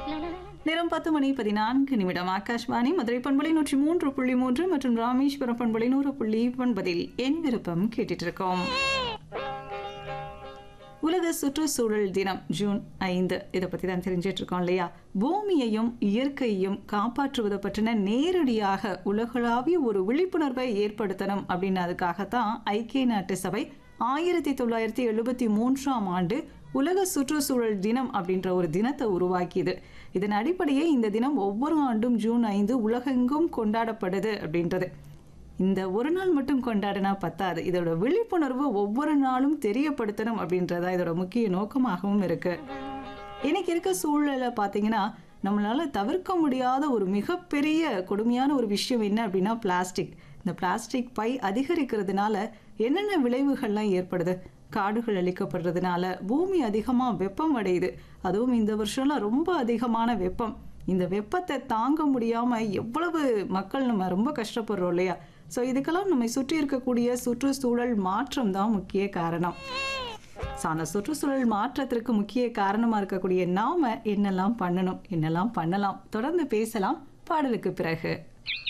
நேரம் பத்து மணி பதினான்கு நிமிடம் ஆகாஷ்வாணி மதுரை பண்பலை நூற்றி மூன்று புள்ளி மூன்று மற்றும் ராமேஸ்வரம் பண்பலை நூறு புள்ளி ஒன்பதில் என் விருப்பம் கேட்டுட்டு இருக்கோம் உலக சுற்றுச்சூழல் தினம் ஜூன் ஐந்து இதை பற்றி தான் தெரிஞ்சிட்டு இருக்கோம் இல்லையா பூமியையும் இயற்கையையும் காப்பாற்றுவதை பற்றின நேரடியாக உலகளாவிய ஒரு விழிப்புணர்வை ஏற்படுத்தணும் அப்படின்னு அதுக்காகத்தான் ஐக்கிய நாட்டு சபை ஆயிரத்தி தொள்ளாயிரத்தி எழுபத்தி மூன்றாம் ஆண்டு உலக சுற்றுச்சூழல் தினம் அப்படின்ற ஒரு தினத்தை உருவாக்கியது இதன் அடிப்படையே இந்த தினம் ஒவ்வொரு ஆண்டும் ஜூன் ஐந்து உலகெங்கும் கொண்டாடப்படுது அப்படின்றது இந்த ஒரு நாள் மட்டும் கொண்டாடினா பத்தாது இதோட விழிப்புணர்வு ஒவ்வொரு நாளும் தெரியப்படுத்தணும் அப்படின்றதா இதோட முக்கிய நோக்கமாகவும் இருக்கு இன்னைக்கு இருக்க சூழலை பார்த்தீங்கன்னா நம்மளால தவிர்க்க முடியாத ஒரு மிகப்பெரிய கொடுமையான ஒரு விஷயம் என்ன அப்படின்னா பிளாஸ்டிக் இந்த பிளாஸ்டிக் பை அதிகரிக்கிறதுனால என்னென்ன விளைவுகள்லாம் ஏற்படுது காடுகள் அழிக்கப்படுறதுனால பூமி அதிகமாக வெப்பம் அடையுது அதுவும் இந்த வருஷம்லாம் ரொம்ப அதிகமான வெப்பம் இந்த வெப்பத்தை தாங்க முடியாமல் எவ்வளவு மக்கள் நம்ம ரொம்ப கஷ்டப்படுறோம் இல்லையா ஸோ இதுக்கெல்லாம் நம்மை சுற்றி இருக்கக்கூடிய சுற்றுச்சூழல் மாற்றம் தான் முக்கிய காரணம் ஸோ அந்த சுற்றுச்சூழல் மாற்றத்திற்கு முக்கிய காரணமாக இருக்கக்கூடிய நாம என்னெல்லாம் பண்ணணும் என்னெல்லாம் பண்ணலாம் தொடர்ந்து பேசலாம் பாடலுக்கு பிறகு